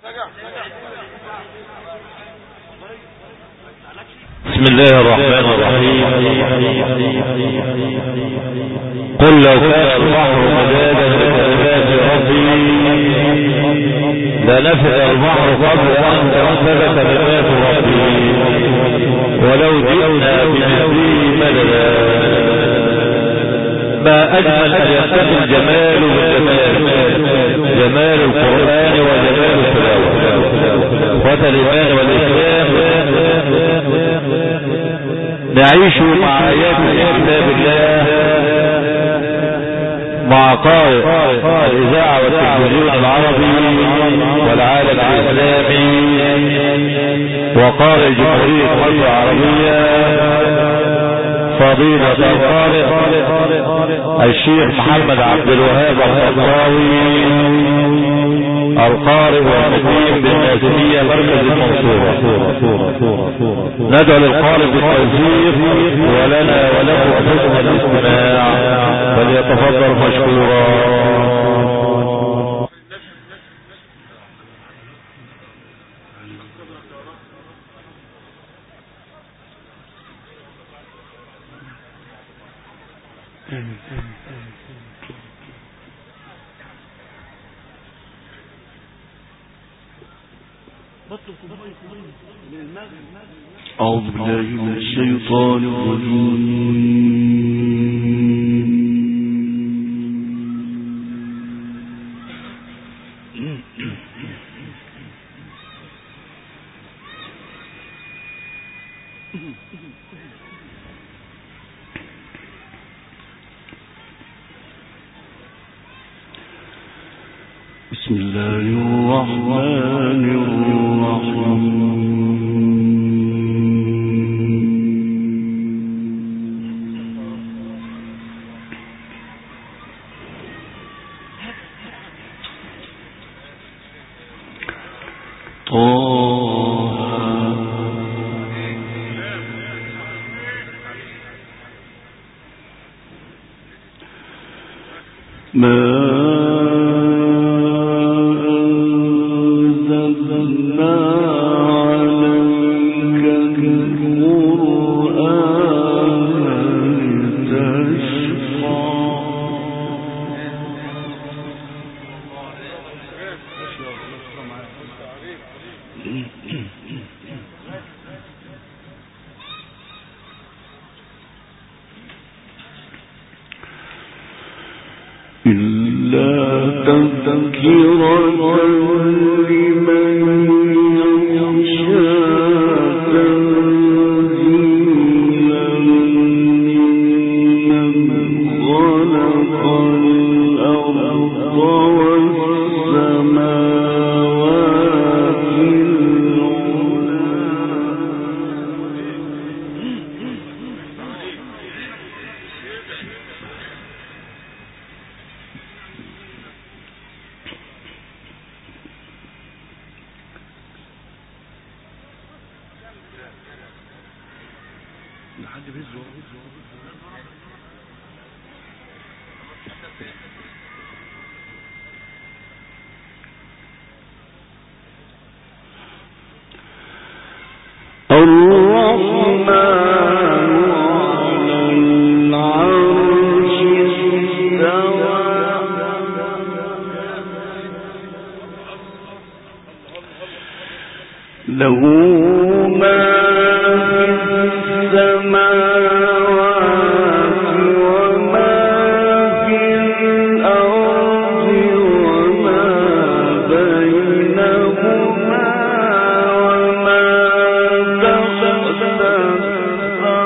بسم الله الرحمن الرحيم قل لو كان البحر مدادا لكلمات ربي لنفذ البحر قبل ان تنفذ كلمات ربي ولو جئنا بمثله مددا ما اجمل ان يتقي الجمال بالجمال جمال القران وجمال التلاوه وتلمان والاسلام نعيش مع آيات كتاب الله مع قارئ الإذاعة والتلفزيون العربي والعالم الإسلامي وقارئ جمهورية مصر العربية فضيلة القارئ الشيخ محمد عبد الوهاب الخطاوي القارئ والمقيم بالناسمية مركز المنصورة ندعو للقارئ بالتوزيق ولنا ولكم حسن الاستماع فليتفضل مشكورا أعوذ بالله من الشيطان الرجيم بسم الله الرحمن الرحيم ما أنزلنا عليك القرآن لتشقى إلا تذكرة لمن يخشى تنزيلا ممن خلق الأرض والسماوات الرحمن على العرش استوى له ما في السماوات وما في الأرض وما بينهما وما تحت الثرى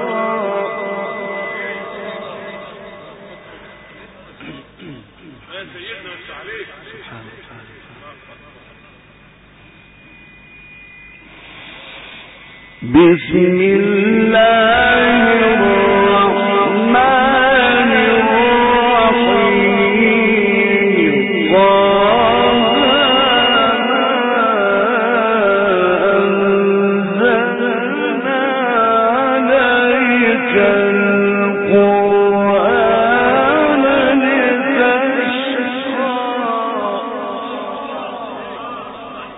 بسم الله الرحمن الرحيم أنزلنا عليك القرآن لتشقى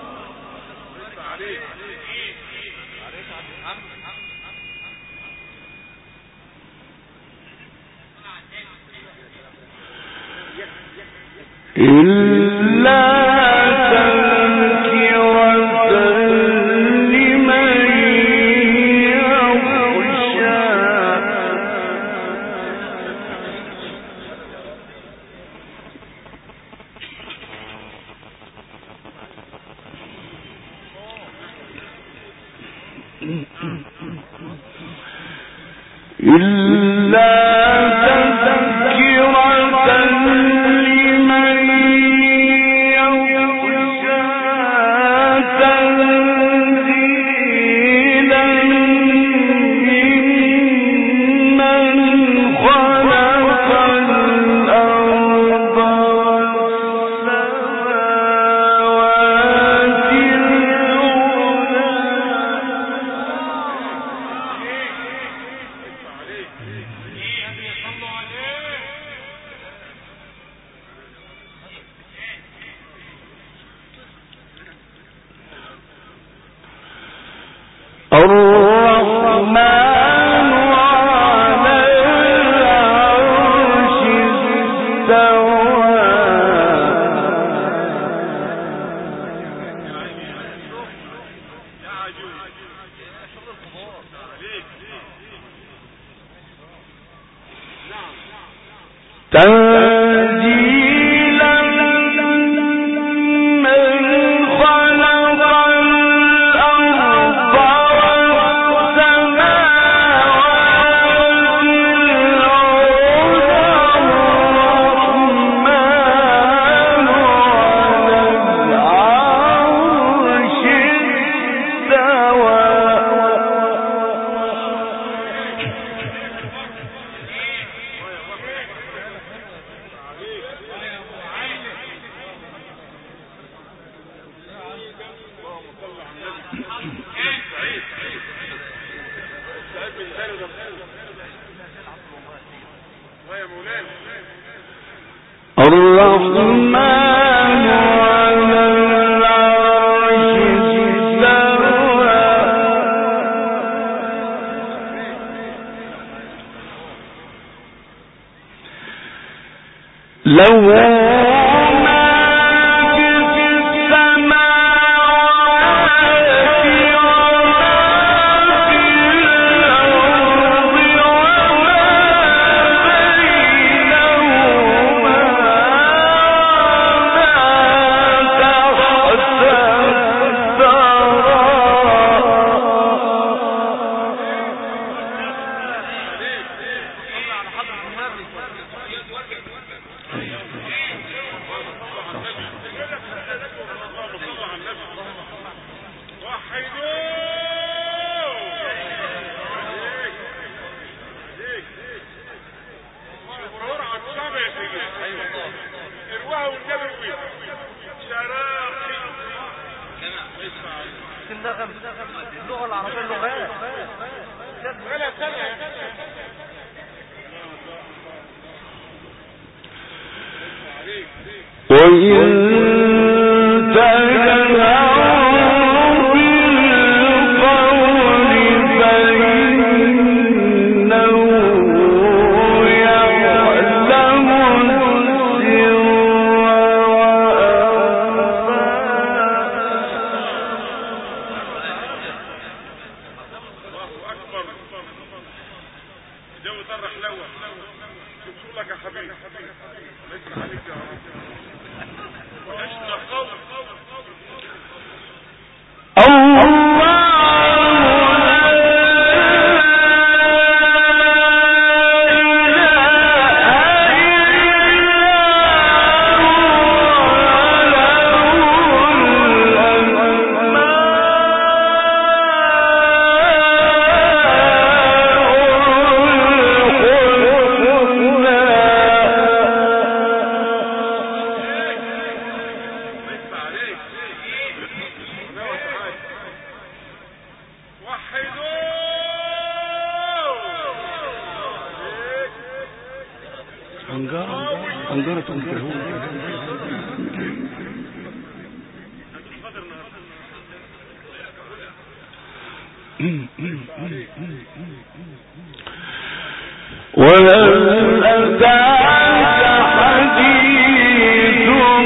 وهل أتاك حديث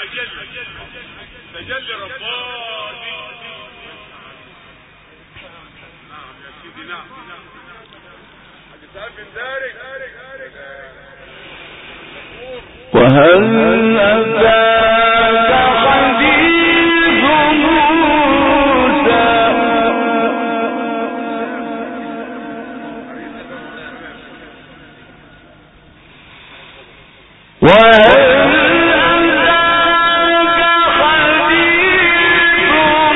تجلي رباني نعم يا سيدي نعم حاجة سعد بن دارك وهل أتاك حديث موسى وهل أتاك حديث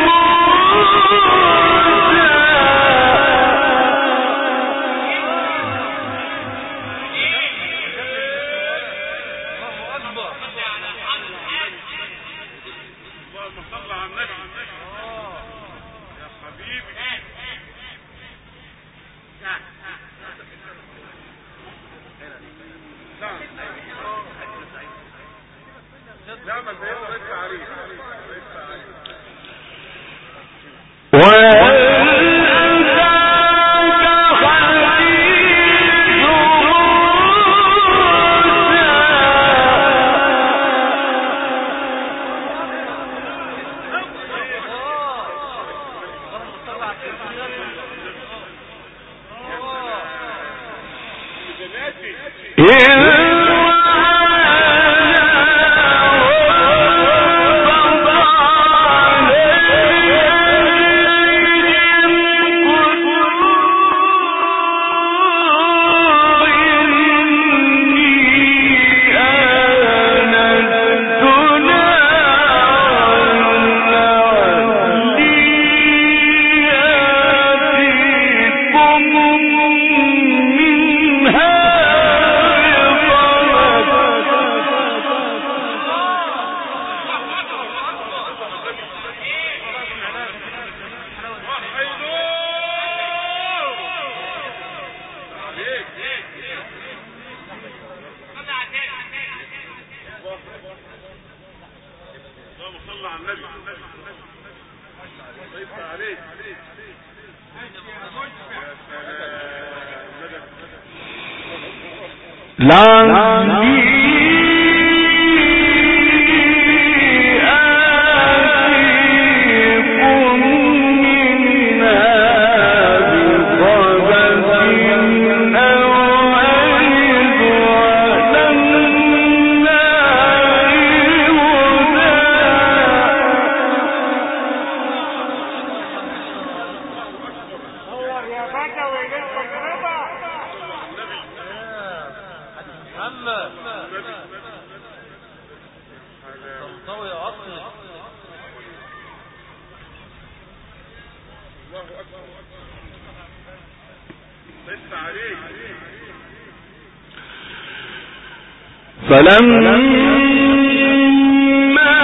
اللهم صل على النبي يا حبيبي نعم لا ما سيدنا لسه عليه لسه عليه وهل أتاك حديث جناتي اللهم صل على النبي ليس عليك يا سلام محمد طوي عصري الله اكبر ليس عليك فلما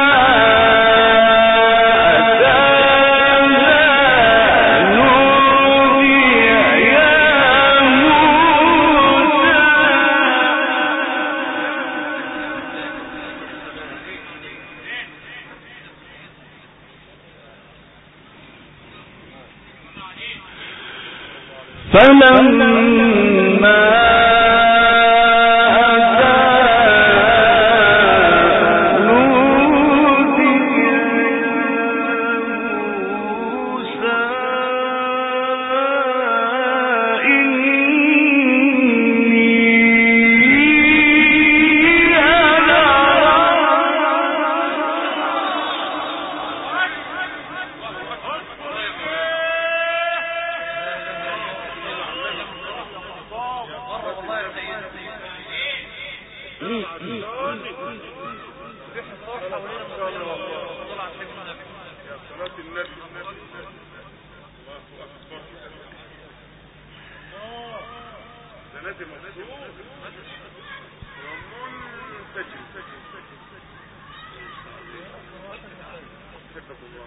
أتاها نودي يا موسى فلما أتاها نودي موسى إني أنا صلاة النبي الله أكبر ده نازل مبسوط ومنسجم حبك الله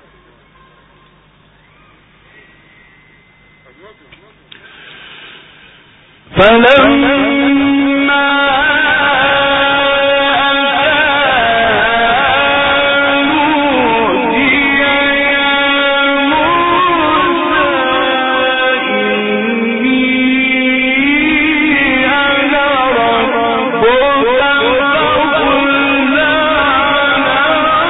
أجمعكم فلما نودي يا موسى إني أنا ربك فقل لا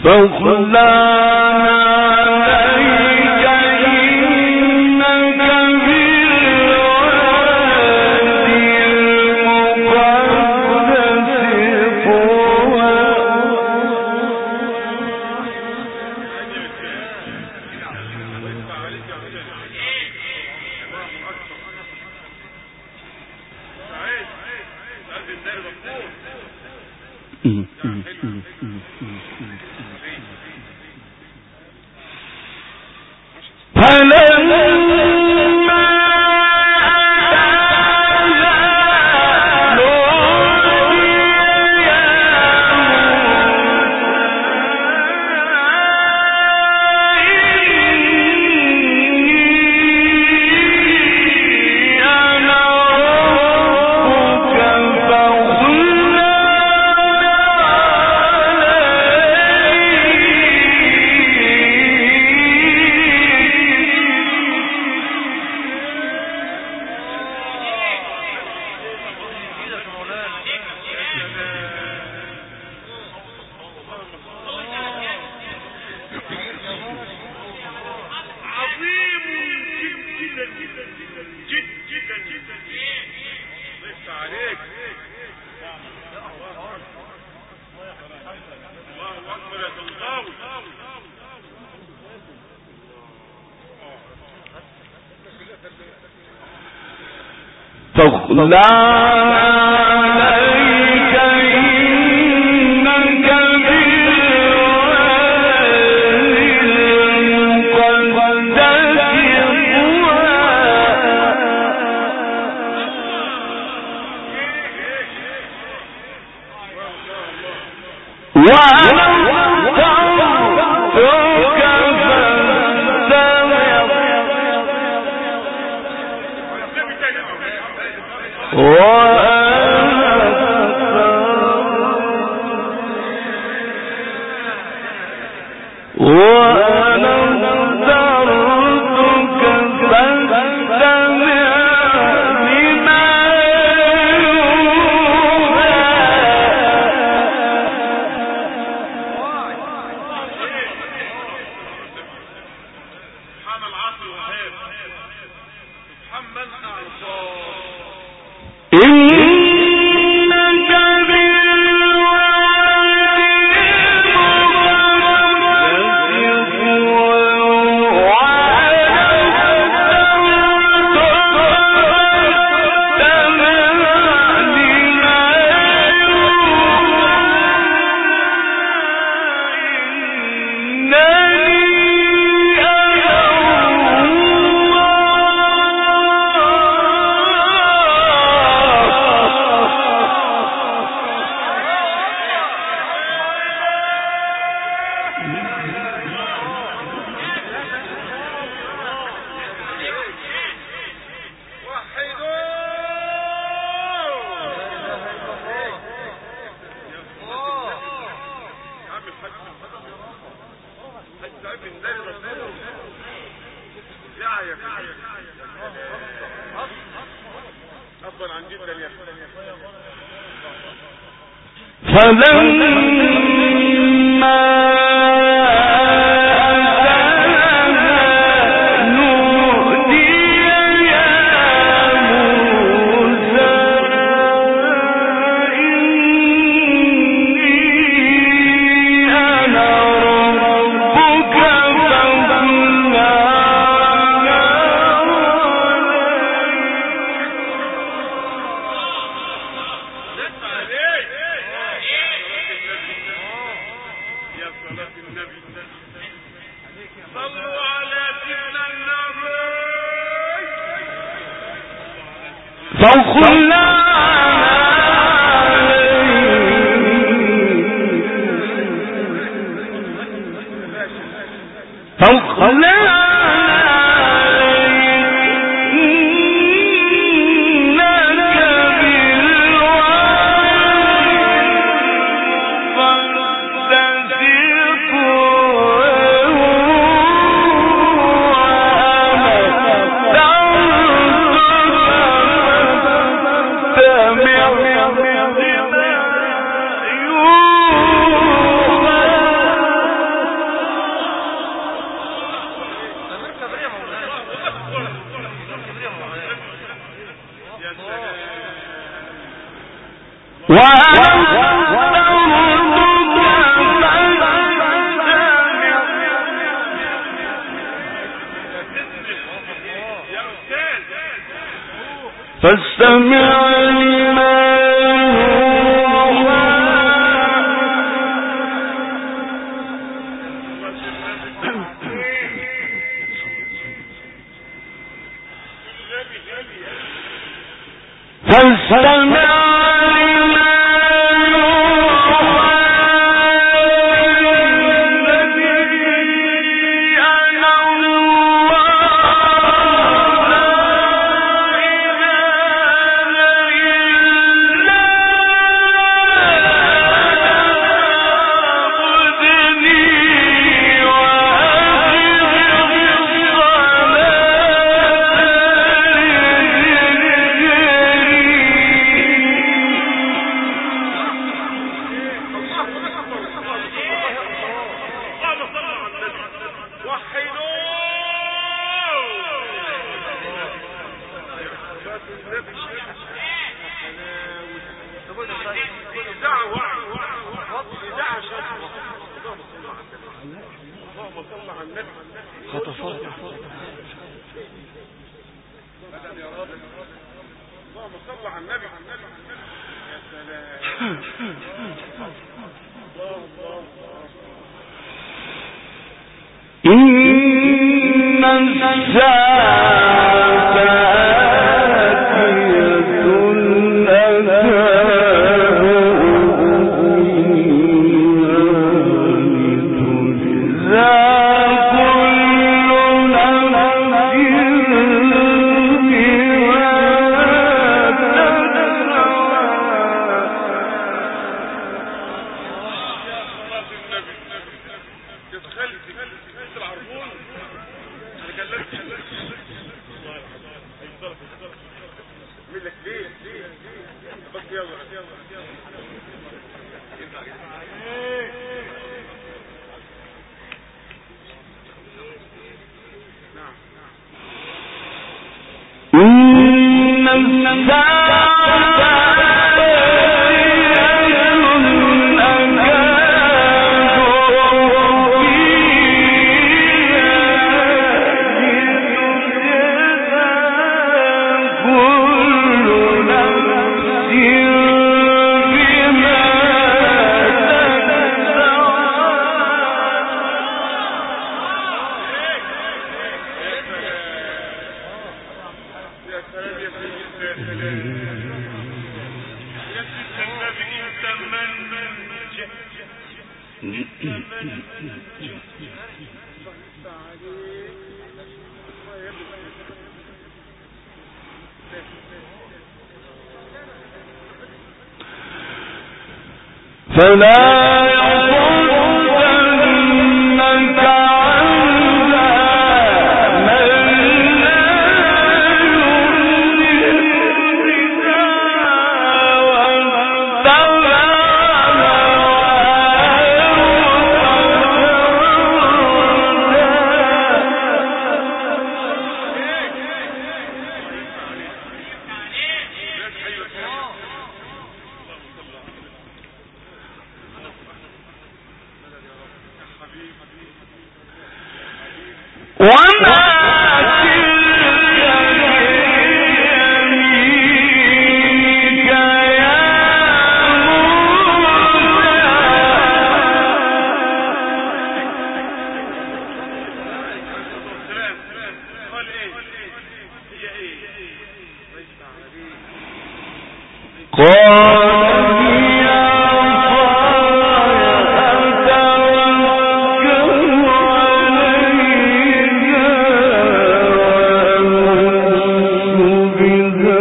عظيم جدا جدا جدا جدا جدا جدا لسه عليك الله اكبر يا طنطاوي فاخلع عليك إنك بالوادي المقدس طوى وأنا اخترتك فاستمع النبي تاني وأنا اخترتك فاستمع لما سبحان العاصي الوهاب سبحان من اعصى إنك يا عم الحاج الحاج سعيد بن داري رسول يا يا افضل عن جدا يا فلما أتاها نودي يا موسى إني أنا ربك فاخلع لسه عليك يا صلاة النبي صلوا على سيدنا النبي فاخلع فاخلع إنك بالوادي فاستمع لما اللهم صل على النبي وحدوه دعوة دعوة شرف اللهم صل على النبي خطفات اللهم صل على النبي يا سلام الله الله الله إن الساعة آتية أكاد لتجزى كل نفس بما صلاة النبي كيف خالتي انت العربون انا كلمت اعمل لك ليه بس يلا نعم إن الساعة يا سلام يا سيدي يا سلام يا سيدي النبي انت من فلا يصدنك عنها من لا يؤمن بها واتبع وما تلك بيمينك يا سلام قال ايه هي ايه ليس عليك قال هي عصاي أتوكل عليها وأهش بها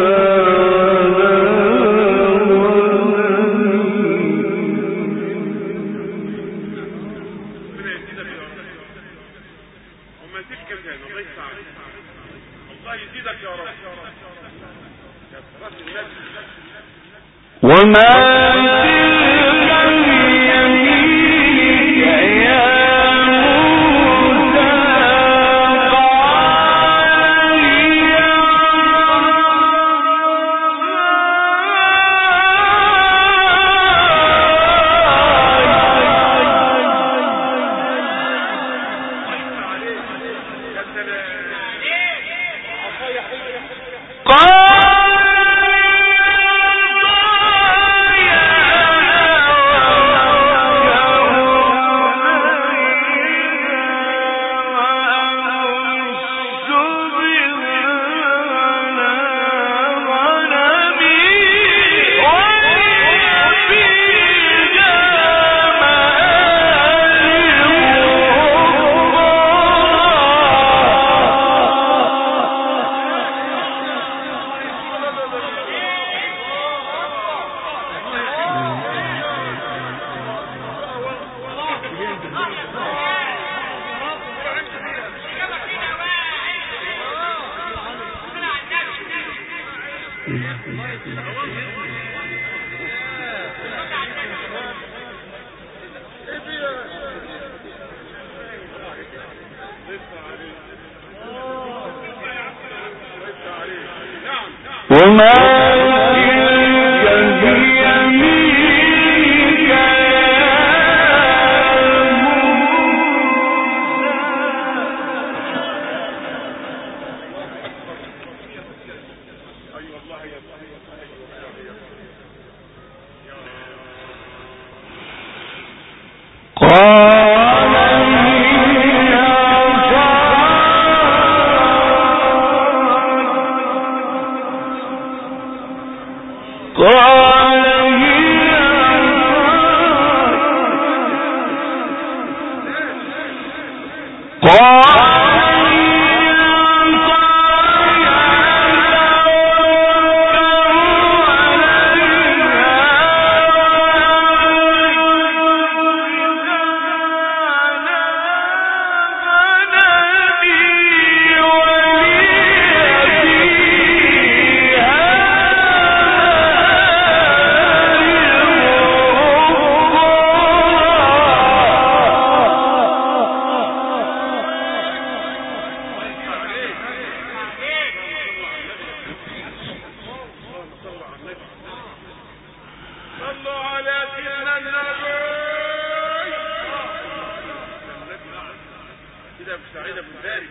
ربنا يزيدك يا رب وما تلك الجنة الله يسعدك الله يزيدك يا رب يا صلاة النبي وما تلك بيمينك يا موسى قال هي يا سلام عصايا حلوة قال وما تلك بيمينك قال هي قال هي قال صلوا على سيدنا النبي كده ابو سعيد ابو زاري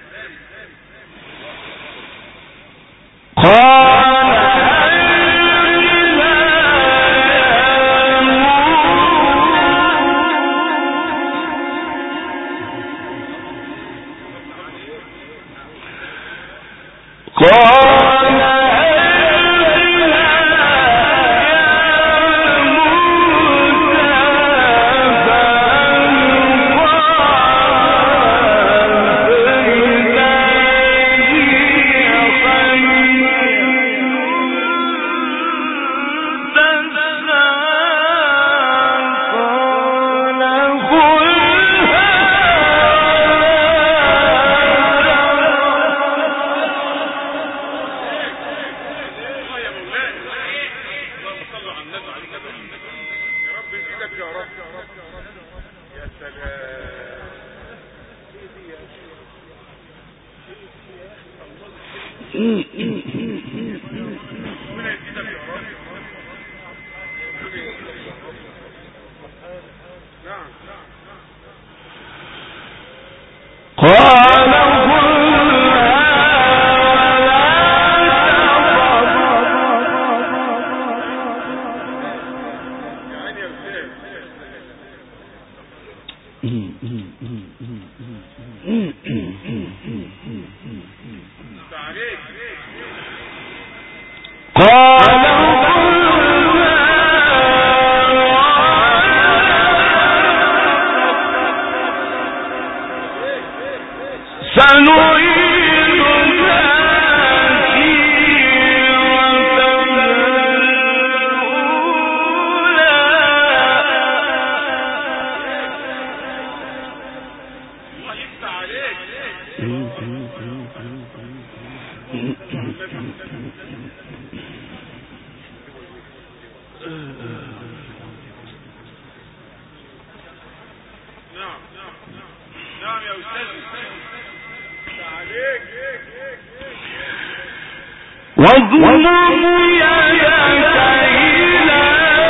الله يا مولاي اللهم صل على النبي عليه الصلاه والسلام يا رب يزيدك يا رب يا سلام ربنا يزيدك يا رب نعم قال يا عيني يا استاذ انت عليك قال سنعيدها الله يفتح عليك نعم نعم يا استاذ يفتح عليك واضمم يدك إلى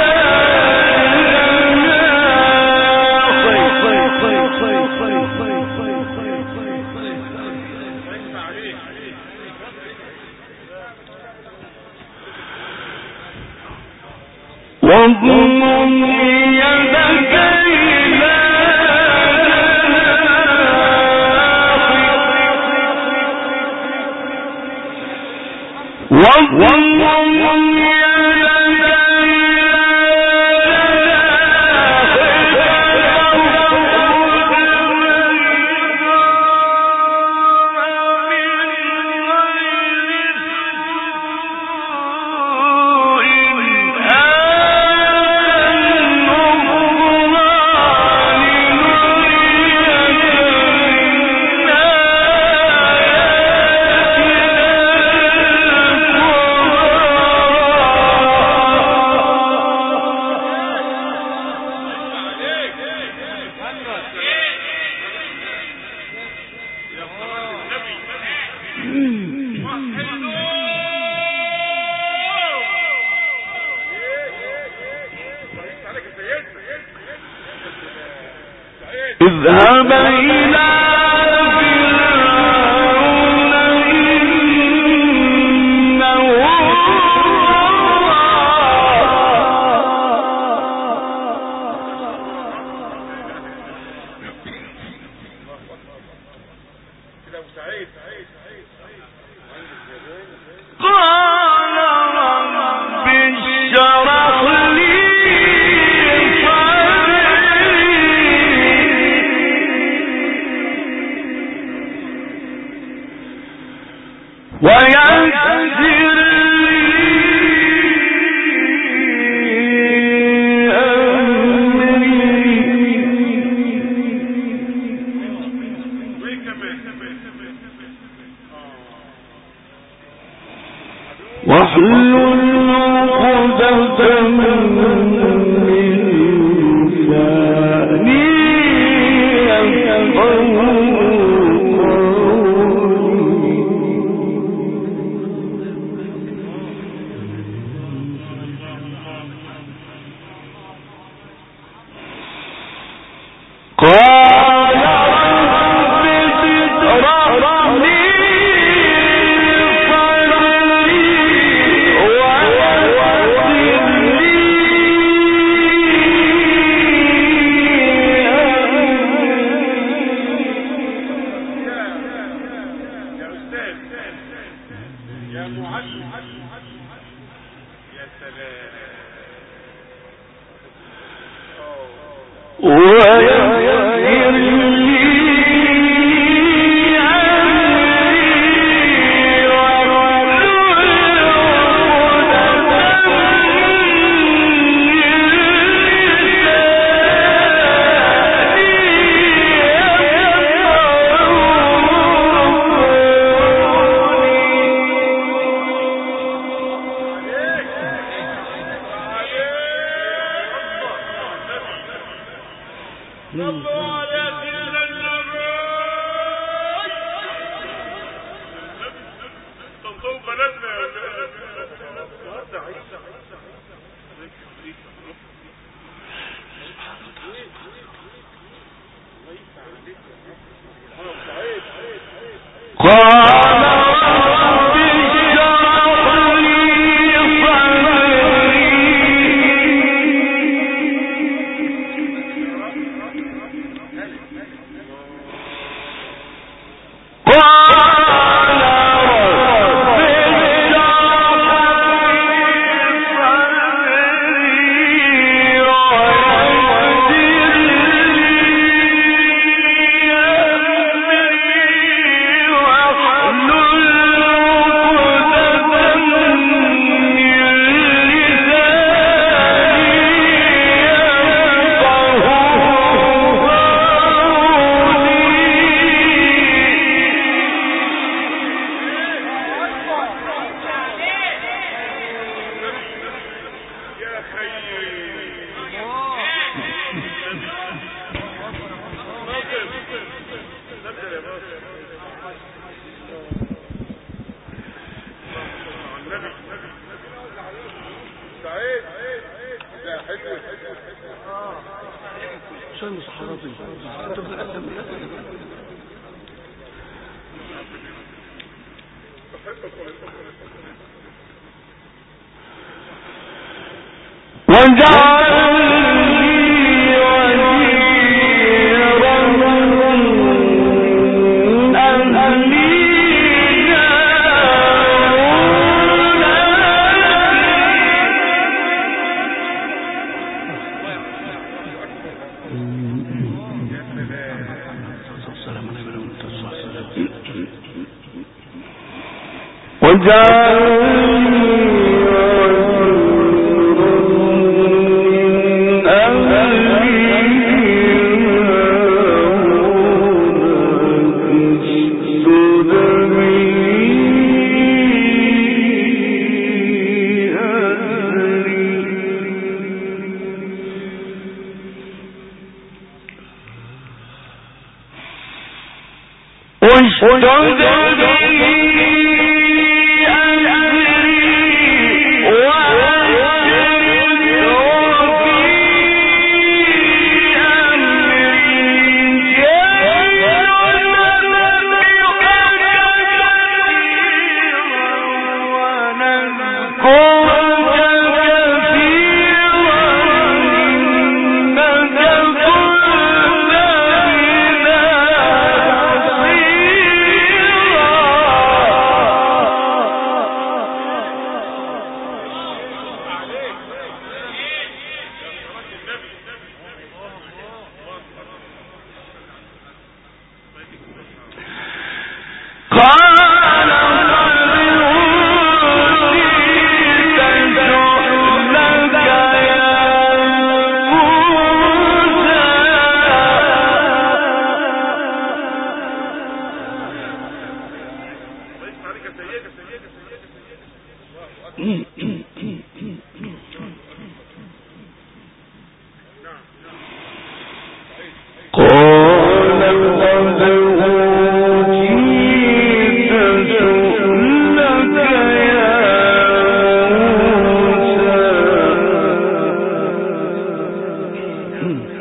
يفتح عليك واضمم يدك إلى واضمم يدك اذهب إلى فرعون إنه كده ابو سعيد قال رب اشرح لي صدري ويسر لي أمري وايه كمان واحلل عقدة من لساني يفقهوا قولي قال رب اشرح لي صدري ويسر يا استاذ يا معلم يا سلام ويسر لي أمري واحلل الله على سيدنا النبي تنطوا بلدنا يا النهارده عيسى قال رب اشرح لي صدري قال رب اشرح لي صدري ويسر يا خيي ناصر نزل يا ناصر النبي سعيد لا حلو شوي مصحراتي وجعلني وزيرا من أهلي هارون السلام عليكم اشدد به أزري وأشركه في أمري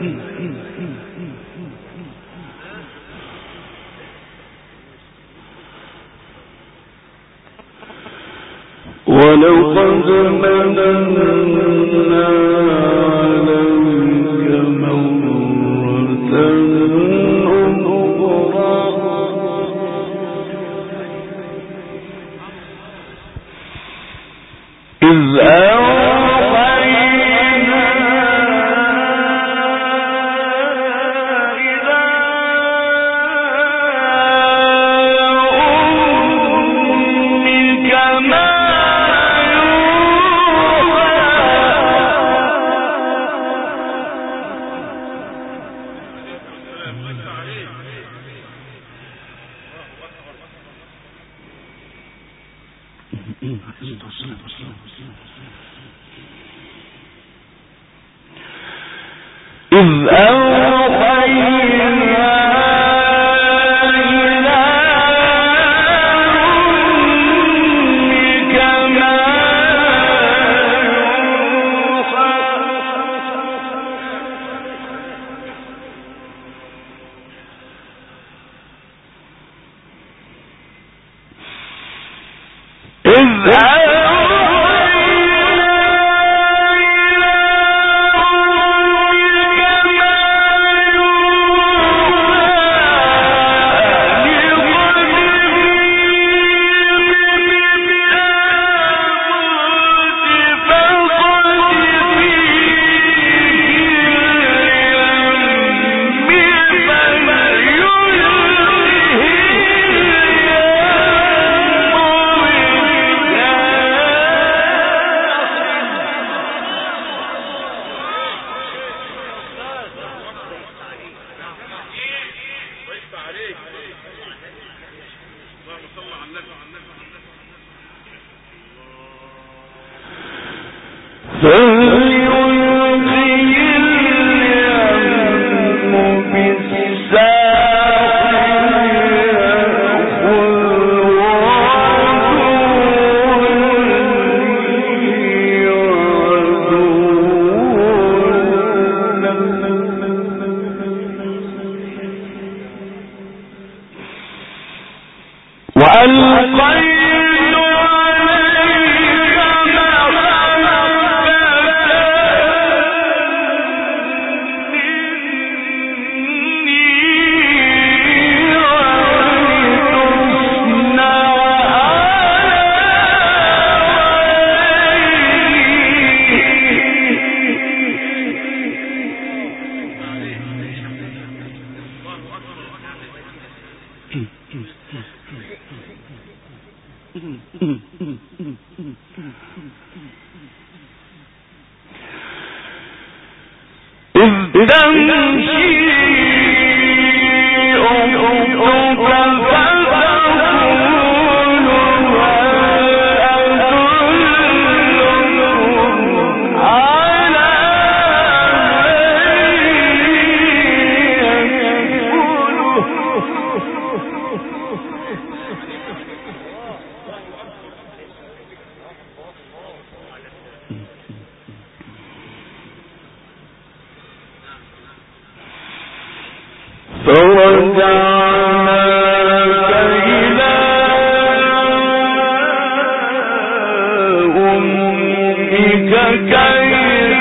ولقد مننا عليك مرة أخرى إذ أوحينا إلى أمك ما إذ أوحينا إلى أمك ما يوحى إذ وقفت عليك اللهم صل على النبي فليلقي اليم بالساحل وألقيت عليك إذ تمشي أمك فتقول هل أدلكم على فرجعناك إلى أمك كي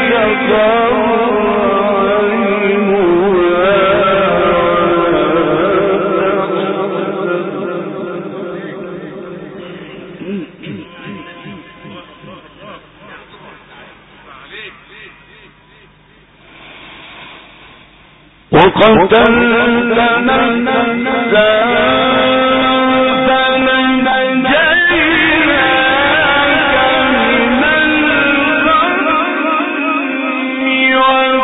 وقتلت نفسا فنجيناك من الغم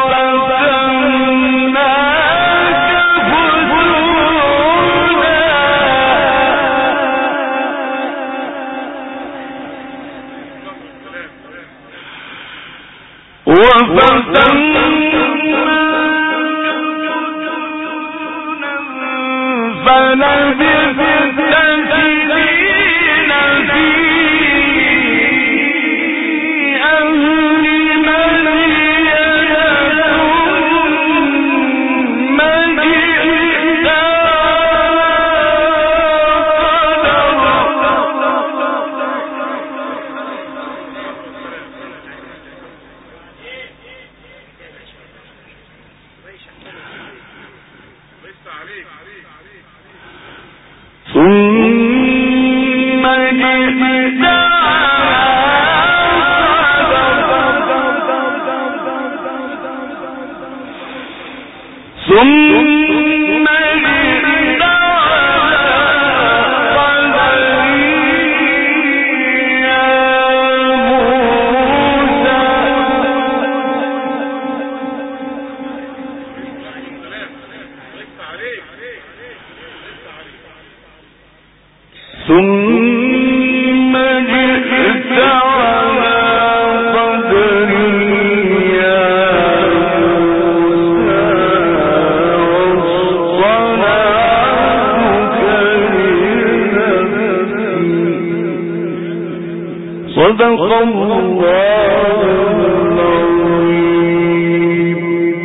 وفتناك فلبثت سنين في أهل مدين ثم ثم ثم جئت على قدري يا موسى واصطنعتك لنفسي صدق الله العظيم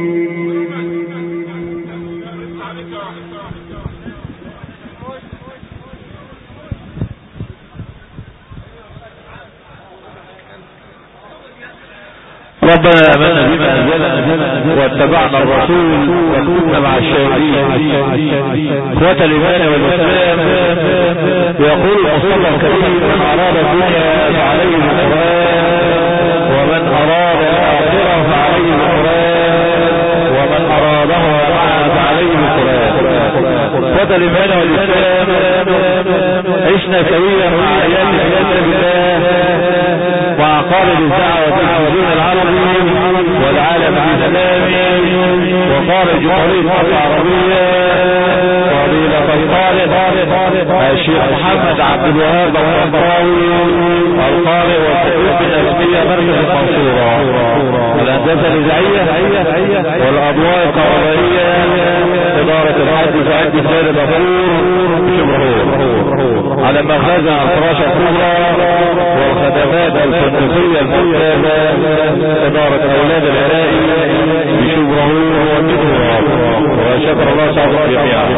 ربنا آمنا بما أنزل واتبعنا الرسول وكنا مع الشاهدين إخوة الإيمان والإسلام يقول المصطفى الكريم من أراد الدنيا فعليه القرآن ومن أراد الآخرة فعليه القرآن ومن أرادها معا فعليه القرآن إخوة الإيمان والإسلام عشنا سويا مع آيات الإيمان بالله وعقارب الدعوة في الدين العربي والعالم الإسلامي وخارج طريقة العربية فضيلة الطالب الشيخ محمد عبد الوهاب الطنطاوي القارئ والتدريب الأسمية مركز المنصورة الهندسة الإذاعية والأضواء الكهربائية إدارة الحاج سعيد سالم غفور شبرهور على مخازن الفراش الكبرى والخدمات الفندقية الممتازة إدارة أولاد العراقي بشبرهور والدكتوراه وشكر الله سعادة جميعا